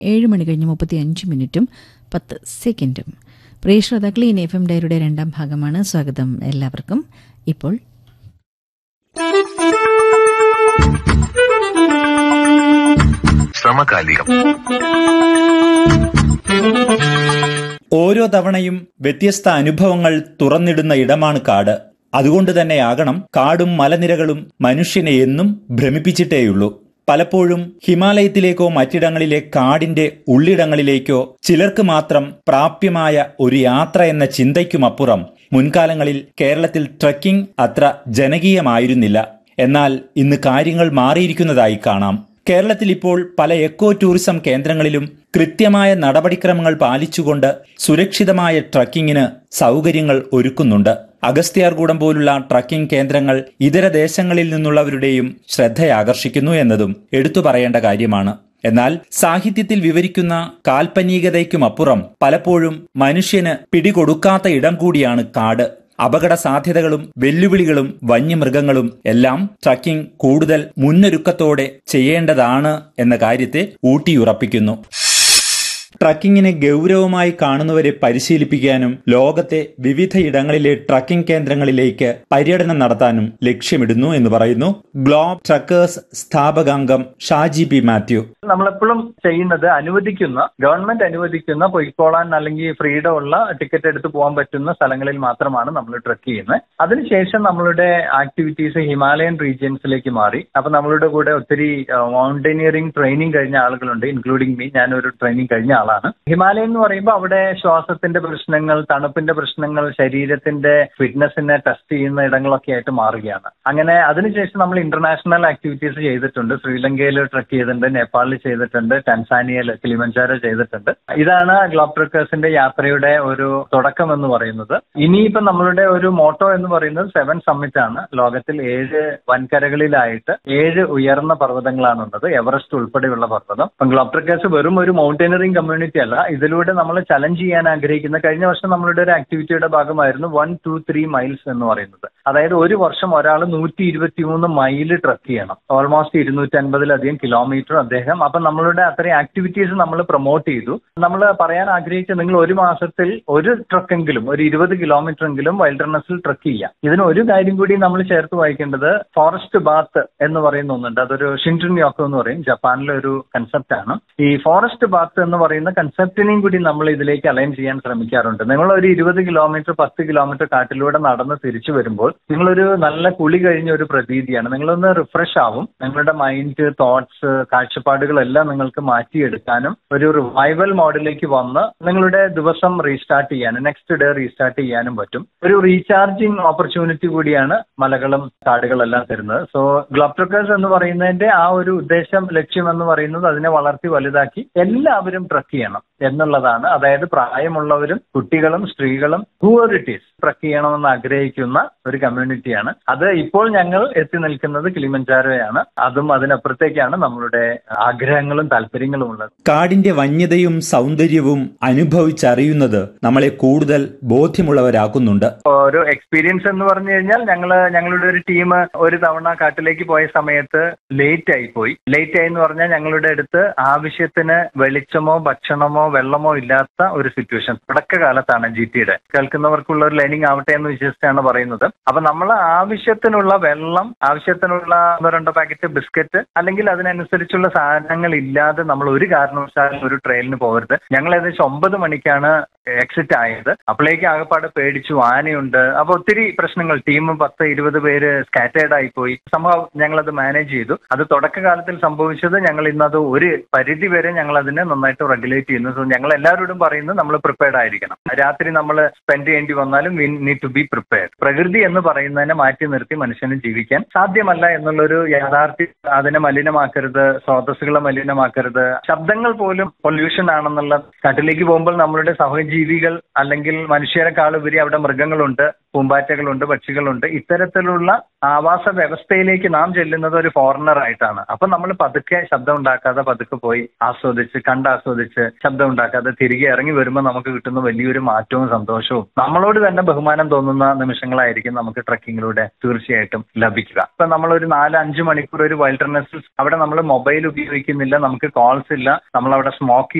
ഏഴ് മണി കഴിഞ്ഞ് മുപ്പത്തി അഞ്ച് മിനിറ്റും പത്ത് സെക്കൻഡും പ്രിയ ശ്രോതാക്കളെ ഇനി എഫ് എം ഡയറിയുടെ രണ്ടാം ഭാഗമാണ് സ്വാഗതം എല്ലാവർക്കും ഇപ്പോൾ സമകാലികം ഓരോ തവണയും വ്യത്യസ്ത അനുഭവങ്ങൾ തുറന്നിടുന്ന ഇടമാണ് കാട് അതുകൊണ്ട് തന്നെയാകണം കാടും മലനിരകളും മനുഷ്യനെ എന്നും ഭ്രമിപ്പിച്ചിട്ടേയുള്ളൂ പലപ്പോഴും ഹിമാലയത്തിലേക്കോ മറ്റിടങ്ങളിലെ കാടിന്റെ ഉള്ളിടങ്ങളിലേക്കോ ചിലർക്ക് മാത്രം പ്രാപ്യമായ ഒരു യാത്ര എന്ന ചിന്തയ്ക്കുമപ്പുറം മുൻകാലങ്ങളിൽ കേരളത്തിൽ ട്രക്കിംഗ് അത്ര ജനകീയമായിരുന്നില്ല എന്നാൽ ഇന്ന് കാര്യങ്ങൾ മാറിയിരിക്കുന്നതായി കാണാം കേരളത്തിൽ ഇപ്പോൾ പല എക്കോ ടൂറിസം കേന്ദ്രങ്ങളിലും കൃത്യമായ നടപടിക്രമങ്ങൾ പാലിച്ചുകൊണ്ട് സുരക്ഷിതമായ ട്രക്കിങ്ങിന് സൗകര്യങ്ങൾ ഒരുക്കുന്നുണ്ട് അഗസ്ത്യാർകൂടം പോലുള്ള ട്രക്കിംഗ് കേന്ദ്രങ്ങൾ ഇതര ദേശങ്ങളിൽ നിന്നുള്ളവരുടെയും ശ്രദ്ധയാകർഷിക്കുന്നു എന്നതും എടുത്തു പറയേണ്ട കാര്യമാണ് എന്നാൽ സാഹിത്യത്തിൽ വിവരിക്കുന്ന കാൽപ്പനികതയ്ക്കുമപ്പുറം പലപ്പോഴും മനുഷ്യന് പിടികൊടുക്കാത്ത ഇടം കൂടിയാണ് കാട് അപകട സാധ്യതകളും വെല്ലുവിളികളും വന്യമൃഗങ്ങളും എല്ലാം ട്രക്കിംഗ് കൂടുതൽ മുന്നൊരുക്കത്തോടെ ചെയ്യേണ്ടതാണ് എന്ന കാര്യത്തെ ഊട്ടിയുറപ്പിക്കുന്നു ട്രക്കിങ്ങിനെ ഗൗരവമായി കാണുന്നവരെ പരിശീലിപ്പിക്കാനും ലോകത്തെ വിവിധയിടങ്ങളിലെ ട്രക്കിംഗ് കേന്ദ്രങ്ങളിലേക്ക് പര്യടനം നടത്താനും ലക്ഷ്യമിടുന്നു എന്ന് പറയുന്നു ഗ്ലോബ് ട്രക്കേഴ്സ് സ്ഥാപകാംഗം ഷാജി പി മാത്യു നമ്മളെപ്പോഴും ചെയ്യുന്നത് അനുവദിക്കുന്ന ഗവൺമെന്റ് അനുവദിക്കുന്ന പൊയ്ക്കോളാൻ അല്ലെങ്കിൽ ഫ്രീഡം ഉള്ള ടിക്കറ്റ് എടുത്ത് പോകാൻ പറ്റുന്ന സ്ഥലങ്ങളിൽ മാത്രമാണ് നമ്മൾ ട്രക്ക് ചെയ്യുന്നത് അതിനുശേഷം നമ്മളുടെ ആക്ടിവിറ്റീസ് ഹിമാലയൻ റീജിയൻസിലേക്ക് മാറി അപ്പൊ നമ്മളുടെ കൂടെ ഒത്തിരി മൗണ്ടനിയറിംഗ് ട്രെയിനിങ് കഴിഞ്ഞ ആളുകളുണ്ട് ഇൻക്ലൂഡിംഗ് മീ ഞാനൊരു ട്രെയിനിങ് കഴിഞ്ഞ ആളാണ് ഹിമാലയം എന്ന് പറയുമ്പോൾ അവിടെ ശ്വാസത്തിന്റെ പ്രശ്നങ്ങൾ തണുപ്പിന്റെ പ്രശ്നങ്ങൾ ശരീരത്തിന്റെ ഫിറ്റ്നസിനെ ടെസ്റ്റ് ചെയ്യുന്ന ഇടങ്ങളൊക്കെ ആയിട്ട് മാറുകയാണ് അങ്ങനെ അതിനുശേഷം നമ്മൾ ഇന്റർനാഷണൽ ആക്ടിവിറ്റീസ് ചെയ്തിട്ടുണ്ട് ശ്രീലങ്കയിൽ ട്രക്ക് ചെയ്തിട്ടുണ്ട് നേപ്പാളിൽ ചെയ്തിട്ടുണ്ട് ടാൻസാനിയയിൽ കിളിമഞ്ചാരോ ചെയ്തിട്ടുണ്ട് ഇതാണ് ഗ്ലോബ് ട്രക്കേഴ്സിന്റെ യാത്രയുടെ ഒരു തുടക്കം എന്ന് പറയുന്നത് ഇനിയിപ്പം നമ്മളുടെ ഒരു മോട്ടോ എന്ന് പറയുന്നത് സെവൻ സമ്മിറ്റ് ആണ് ലോകത്തിൽ ഏഴ് വൻകരകളിലായിട്ട് ഏഴ് ഉയർന്ന പർവ്വതങ്ങളാണുള്ളത് എവറസ്റ്റ് ഉൾപ്പെടെയുള്ള പർവ്വതം അപ്പം ഗ്ലോബ് ട്രക്കേഴ്സ് വെറും ഒരു മൗണ്ടനറിംഗ് കമ്മ്യൂണിറ്റി അല്ല ഇതിലൂടെ നമ്മൾ ചലഞ്ച് ചെയ്യാൻ ആഗ്രഹിക്കുന്ന കഴിഞ്ഞ വർഷം നമ്മളുടെ ഒരു ആക്ടിവിറ്റിയുടെ ഭാഗമായിരുന്നു വൺ ടു ത്രീ മൈൽസ് എന്ന് പറയുന്നത് അതായത് ഒരു വർഷം ഒരാൾ നൂറ്റി ഇരുപത്തിമൂന്ന് മൈൽ ട്രക്ക് ചെയ്യണം ഓൾമോസ്റ്റ് ഇരുന്നൂറ്റി അൻപതിലധികം കിലോമീറ്റർ അദ്ദേഹം അപ്പൊ നമ്മളുടെ അത്രയും ആക്ടിവിറ്റീസ് നമ്മൾ പ്രൊമോട്ട് ചെയ്തു നമ്മൾ പറയാൻ ആഗ്രഹിച്ച നിങ്ങൾ ഒരു മാസത്തിൽ ഒരു ട്രക്കെങ്കിലും ഒരു ഇരുപത് കിലോമീറ്റർ എങ്കിലും വൈൽഡർനെസ്സിൽ ട്രക്ക് ചെയ്യാം ഇതിന് ഒരു കാര്യം കൂടി നമ്മൾ ചേർത്ത് വായിക്കേണ്ടത് ഫോറസ്റ്റ് ബാത്ത് എന്ന് പറയുന്ന ഒന്നുണ്ട് അതൊരു ഷിൻറ്റുൻ യോക്കോ എന്ന് പറയും ജപ്പാനിലെ ഒരു കൺസെപ്റ്റ് ആണ് ഈ ഫോറസ്റ്റ് ബാത്ത് എന്ന് പറയുന്ന കൺസെപ്റ്റിനെയും കൂടി നമ്മൾ ഇതിലേക്ക് അലൈൻ ചെയ്യാൻ ശ്രമിക്കാറുണ്ട് നിങ്ങൾ ഒരു ഇരുപത് കിലോമീറ്റർ പത്ത് കിലോമീറ്റർ കാട്ടിലൂടെ നടന്ന് തിരിച്ചു വരുമ്പോൾ നിങ്ങളൊരു നല്ല കുളി കഴിഞ്ഞ ഒരു പ്രതീതിയാണ് നിങ്ങളൊന്ന് റിഫ്രഷ് ആവും നിങ്ങളുടെ മൈൻഡ് തോട്ട്സ് കാഴ്ചപ്പാടുകളെല്ലാം നിങ്ങൾക്ക് മാറ്റിയെടുക്കാനും ഒരു റിവൈവൽ മോഡിലേക്ക് വന്ന് നിങ്ങളുടെ ദിവസം റീസ്റ്റാർട്ട് ചെയ്യാനും നെക്സ്റ്റ് ഡേ റീസ്റ്റാർട്ട് ചെയ്യാനും പറ്റും ഒരു റീചാർജിങ് ഓപ്പർച്യൂണിറ്റി കൂടിയാണ് മലകളും കാടുകളെല്ലാം തരുന്നത് സോ ഗ്ലോബ് ട്രക്കേഴ്സ് എന്ന് പറയുന്നതിന്റെ ആ ഒരു ഉദ്ദേശം ലക്ഷ്യം എന്ന് പറയുന്നത് അതിനെ വളർത്തി വലുതാക്കി എല്ലാവരും ട്രക്ക് ചെയ്യണം എന്നുള്ളതാണ് അതായത് പ്രായമുള്ളവരും കുട്ടികളും സ്ത്രീകളും ഹൂവറിറ്റീസ് ട്രക്ക് ചെയ്യണമെന്ന് ആഗ്രഹിക്കുന്ന ഒരു കമ്മ്യൂണിറ്റിയാണ് അത് ഇപ്പോൾ ഞങ്ങൾ എത്തി നിൽക്കുന്നത് കിളിമഞ്ചാരോയാണ് അതും അതിനപ്പുറത്തേക്കാണ് നമ്മളുടെ ആഗ്രഹങ്ങളും താല്പര്യങ്ങളും ഉള്ളത് കാടിന്റെ വന്യതയും സൗന്ദര്യവും അനുഭവിച്ചറിയുന്നത് നമ്മളെ കൂടുതൽ ബോധ്യമുള്ളവരാക്കുന്നുണ്ട് ഒരു എക്സ്പീരിയൻസ് എന്ന് പറഞ്ഞു കഴിഞ്ഞാൽ ഞങ്ങള് ഞങ്ങളുടെ ഒരു ടീം ഒരു തവണ കാട്ടിലേക്ക് പോയ സമയത്ത് ലേറ്റ് ആയി പോയി ലേറ്റ് ആയി എന്ന് പറഞ്ഞാൽ ഞങ്ങളുടെ അടുത്ത് ആവശ്യത്തിന് വെളിച്ചമോ ഭക്ഷണമോ വെള്ളമോ ഇല്ലാത്ത ഒരു സിറ്റുവേഷൻ തുടക്കകാലത്താണ് ജി ടിയുടെ കേൾക്കുന്നവർക്കുള്ള ഒരു ലേണിംഗ് ആവട്ടെ എന്ന് വിശ്വസിച്ചാണ് പറയുന്നത് അപ്പൊ നമ്മൾ ആവശ്യത്തിനുള്ള വെള്ളം ആവശ്യത്തിനുള്ള ഒന്നോ രണ്ടോ പാക്കറ്റ് ബിസ്ക്കറ്റ് അല്ലെങ്കിൽ അതിനനുസരിച്ചുള്ള സാധനങ്ങൾ ഇല്ലാതെ നമ്മൾ ഒരു കാരണവശാലും ഒരു ട്രെയിലിന് പോകരുത് ഞങ്ങൾ ഏകദേശം ഒമ്പത് മണിക്കാണ് എക്സിറ്റ് ആയത് അപ്പോഴേക്ക് ആകപ്പാട് പേടിച്ചു ആനയുണ്ട് അപ്പൊ ഒത്തിരി പ്രശ്നങ്ങൾ ടീം പത്ത് ഇരുപത് പേര് സ്കാറ്റേർഡ് ആയി പോയി സംഭവം ഞങ്ങളത് മാനേജ് ചെയ്തു അത് തുടക്കകാലത്തിൽ സംഭവിച്ചത് ഞങ്ങൾ ഇന്നത് ഒരു പരിധി വരെ ഞങ്ങൾ അതിനെ നന്നായിട്ട് റെഗുലേറ്റ് ചെയ്യുന്നു സോ ഞങ്ങൾ എല്ലാവരോടും പറയുന്നത് നമ്മൾ പ്രിപ്പയർഡ് ആയിരിക്കണം രാത്രി നമ്മൾ സ്പെൻഡ് ചെയ്യേണ്ടി വന്നാലും we need to be prepared പ്രകൃതി എന്ന് പറയുന്നതിനെ മാറ്റി നിർത്തി മനുഷ്യന് ജീവിക്കാൻ സാധ്യമല്ല എന്നുള്ളൊരു യാഥാർത്ഥ്യം അതിനെ മലിനമാക്കരുത് സ്രോതസ്സുകളെ മലിനമാക്കരുത് ശബ്ദങ്ങൾ പോലും പൊല്യൂഷൻ ആണെന്നുള്ള കാട്ടിലേക്ക് പോകുമ്പോൾ നമ്മളുടെ സഹജീവികൾ അല്ലെങ്കിൽ മനുഷ്യരെക്കാൾ ഉപരി അവിടെ മൃഗങ്ങളുണ്ട് പൂമ്പാറ്റകളുണ്ട് പക്ഷികളുണ്ട് ഇത്തരത്തിലുള്ള ആവാസ വ്യവസ്ഥയിലേക്ക് നാം ചെല്ലുന്നത് ഒരു ഫോറിനർ ആയിട്ടാണ് അപ്പൊ നമ്മൾ പതുക്കെ ശബ്ദം ഉണ്ടാക്കാതെ പതുക്കെ പോയി ആസ്വദിച്ച് കണ്ടാസ്വദിച്ച് ശബ്ദം ഉണ്ടാക്കാതെ തിരികെ ഇറങ്ങി വരുമ്പോൾ നമുക്ക് കിട്ടുന്ന വലിയൊരു മാറ്റവും സന്തോഷവും നമ്മളോട് തന്നെ ബഹുമാനം തോന്നുന്ന നിമിഷങ്ങളായിരിക്കും നമുക്ക് ട്രക്കിങ്ങിലൂടെ തീർച്ചയായിട്ടും ലഭിക്കുക ഇപ്പൊ നമ്മളൊരു നാല് അഞ്ച് മണിക്കൂർ ഒരു വൈൽഡർനെസ്സിൽ അവിടെ നമ്മൾ മൊബൈൽ ഉപയോഗിക്കുന്നില്ല നമുക്ക് കോൾസ് ഇല്ല നമ്മൾ അവിടെ സ്മോക്ക്